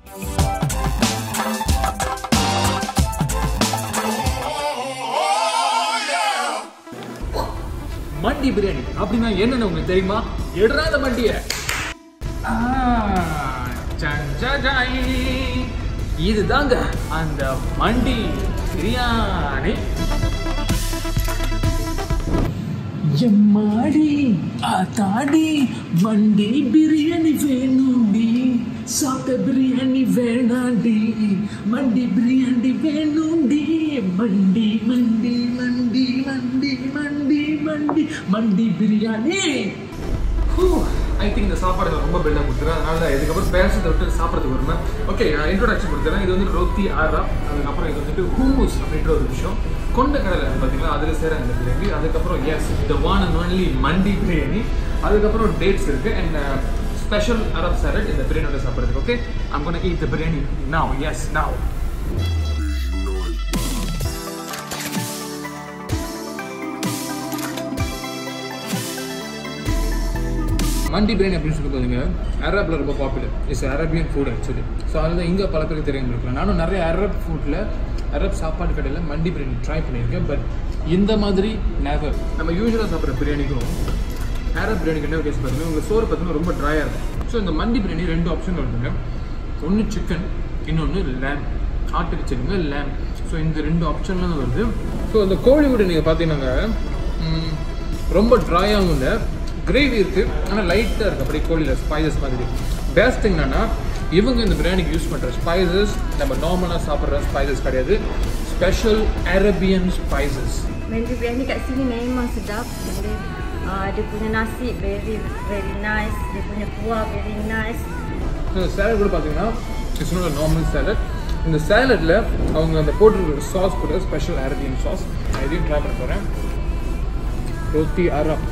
மண்டி பிரியாணி அப்படின்னா என்னன்னு உங்களுக்கு தெரியுமா எடுறாத மண்டிய இதுதாங்க அந்த மண்டி பிரியாணி எம்மாடி தாடி மண்டி பிரியாணி வேணும்டி சாப்பிட்ட பிரியாணி வேணாண்டி மண்டி பிரியாணி வேணும்டி mandi mandi mandi mandi mandi mandi mandi biryani I think இந்த சாப்பாடு எனக்கு ரொம்ப பில்டாக கொடுத்துறேன் அதனால இதுக்கப்புறம் பேசுறதை விட்டு சாப்பிட்றதுக்கு வருவேன் ஓகே இன்ட்ரோடக்ஷன் கொடுத்துறேன் இது வந்து ரோத்தி ஆரா அதுக்கப்புறம் இது வந்துட்டு ஹூமூஸ் அப்படின்ற ஒரு விஷயம் கொண்ட கடலை பார்த்தீங்களா அதில் சேர இந்த பிரியாணி அதுக்கப்புறம் is the one and only mandi biryani அதுக்கப்புறம் டேட்ஸ் இருக்கு அண்ட் ஸ்பெஷல் அரப் சாலட் இந்த பிரியாணியோட சாப்பிட்றதுக்கு okay I'm gonna eat the biryani now yes now mandi biryani அப்படின்னு சொல்லி பாருங்க அரபில் ரொம்ப popular it's Arabian food actually so அதில் இங்கே பல பேருக்கு தெரியாமல் இருக்கலாம் நானும் நிறைய அரப் ஃபுட்டில் அரப் சாப்பாடு கடையில் மண்டி பிரியாணி ட்ரை பண்ணியிருக்கேன் பட் இந்த மாதிரி நேவர் நம்ம யூஸ்வலாக சாப்பிட்ற பிரியாணிக்கும் அரப் பிரியாணிக்கு என்ன வித்தியாசம் பார்த்தீங்கன்னா உங்கள் சோறு பார்த்தீங்கன்னா ரொம்ப ட்ரையாக இருக்கும் ஸோ இந்த மண்டி பிரியாணி ரெண்டு ஆப்ஷன் இருக்குங்க ஒன்று சிக்கன் இன்னொன்று லேம் ஆட்டுக்கு சிக்கன் லேம் ஸோ இந்த ரெண்டு ஆப்ஷன்லாம் தான் வருது ஸோ அந்த கோழி வீடு நீங்கள் பார்த்தீங்கன்னா ம், ரொம்ப ட்ரையாகவும் இல்லை கிரேவி இருக்குது ஆனால் லைட்டாக இருக்குது அப்படியே கோழியில் ஸ்பைசஸ் மாதிரி பெஸ்ட் திங் என்னன்னா இவங்க இந்த பிரியாணிக்கு யூஸ் பண்ணுற ஸ்பைசஸ் நம்ம நார்மலாக சாப்பிட்ற ஸ்பைசஸ் கிடையாது special Arabian spices Mandy biryani kat sini memang sedap. Dia, uh, dia punya nasi very very nice. Dia punya kuah very nice. இந்த சேலட் கூட பார்த்தீங்கன்னா இட்ஸ் நாட் நார்மல் சேலட் இந்த சேலட்டில் அவங்க அந்த போட்டிருக்கிற சாஸ் கூட ஸ்பெஷல் அரேபியன் சாஸ் நான் இதையும் ட்ரை பண்ண போகிறேன் ரொட்டி அரப்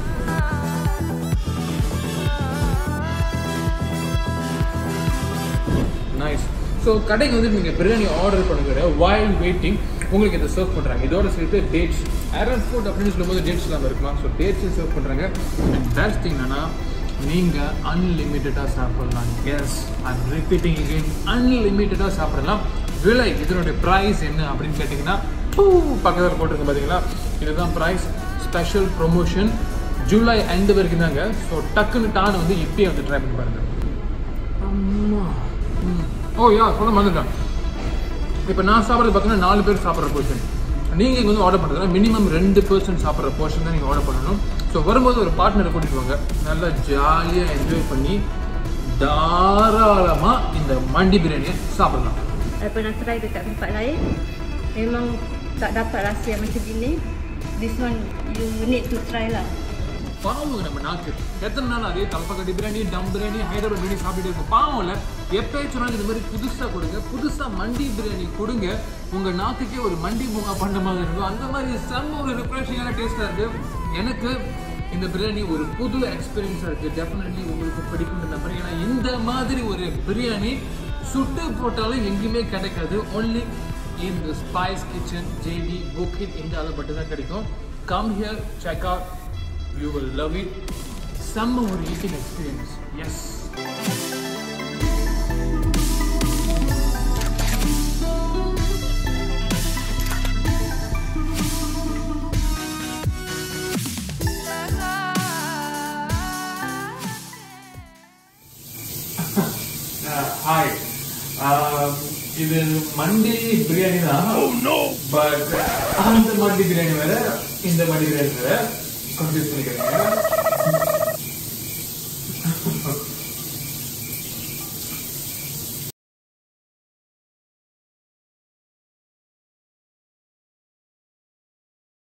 நைஸ் ஸோ கடைக்கு வந்து நீங்கள் பிரியாணி ஆர்டர் பண்ணுகிற வைல் வெயிட்டிங் உங்களுக்கு இதை சர்வ் பண்ணுறாங்க இதோட சேர்த்து டேட்ஸ் அரப் ஃபுட் அப்படின்னு சொல்லும்போது டேட்ஸ் இல்லாமல் இருக்கலாம் ஸோ டேட்ஸும் சர்வ் பண்ணுறாங்க அண்ட் பெஸ்ட் திங் என்னன்னா நீங்கள் அன்லிமிட்டடாக சாப்பிடலாம் எஸ் ஐம் ரிப்பீட்டிங் again அன்லிமிட்டடாக சாப்பிடலாம் விலை இதனுடைய ப்ரைஸ் என்ன அப்படின்னு கேட்டிங்கன்னா பக்கத்தில் போட்டிருக்க பார்த்தீங்களா இதுதான் price special promotion July end வரைக்கும் தாங்க ஸோ டக்குன்னு டான் வந்து இப்பயே வந்து ட்ரை பண்ணி பாருங்க அம்மா ம். ஓ யா சொல்ல மறந்துட்டேன் இப்போ நான் சாப்பிட்றது பார்த்தீங்கன்னா நாலு பேர் சாப்பிட்ற போர்ஷன் நீங்கள் இங்கே வந்து ஆர்டர் பண்ணுறதுனா மினிமம் ரெண்டு பர்சன்ட் சாப்பிட்ற போர்ஷன் தான் நீங்கள் ஆர்டர் பண்ணணும் ஸோ வரும்போது ஒரு பார்ட்னரை கூட்டிட்டு வாங்க நல்லா ஜாலியாக என்ஜாய் பண்ணி தாராளமாக இந்த மண்டி பிரியாணியை சாப்பிடலாம் Saya pernah try dekat tempat lain. Memang tak dapat rasa yang macam gini. This one you need to try lah. பாவங்க நம்ம நாக்கு எத்தனை நாள் அதே தலப்பக்கட்டி பிரியாணி டம் பிரியாணி ஹைதராபாத் பிரியாணி சாப்பிட்டுட்டு இருக்கும் பாவம் இல்லை எப்பயாச்சும் நாள் இந்த மாதிரி புதுசாக கொடுங்க புதுசாக மண்டி பிரியாணி கொடுங்க உங்கள் நாக்குக்கே ஒரு மண்டி பூங்கா பண்ண மாதிரி இருக்கும் அந்த மாதிரி செம்ம ஒரு ரிஃப்ரெஷிங்கான டேஸ்ட்டாக இருக்குது எனக்கு இந்த பிரியாணி ஒரு புது எக்ஸ்பீரியன்ஸாக இருக்குது டெஃபினெட்லி உங்களுக்கு பிடிக்கும்னு நம்புறேன் ஏன்னா இந்த மாதிரி ஒரு பிரியாணி சுட்டு போட்டாலும் எங்கேயுமே கிடைக்காது ஒன்லி இந்த ஸ்பைஸ் கிச்சன் ஜேவி புக்கிட் இந்தியாவில் மட்டும் தான் கிடைக்கும் come here check out you will love it செம்ம ஒரு ஈட்டிங் எக்ஸ்பீரியன்ஸ் எஸ் ஹாய் இது மண்டி பிரியாணி தான் பட் அந்த மண்டி பிரியாணி வேற இந்த மண்டி பிரியாணி வேற கன்ஃபியூஸ் பண்ணிக்கிறீங்க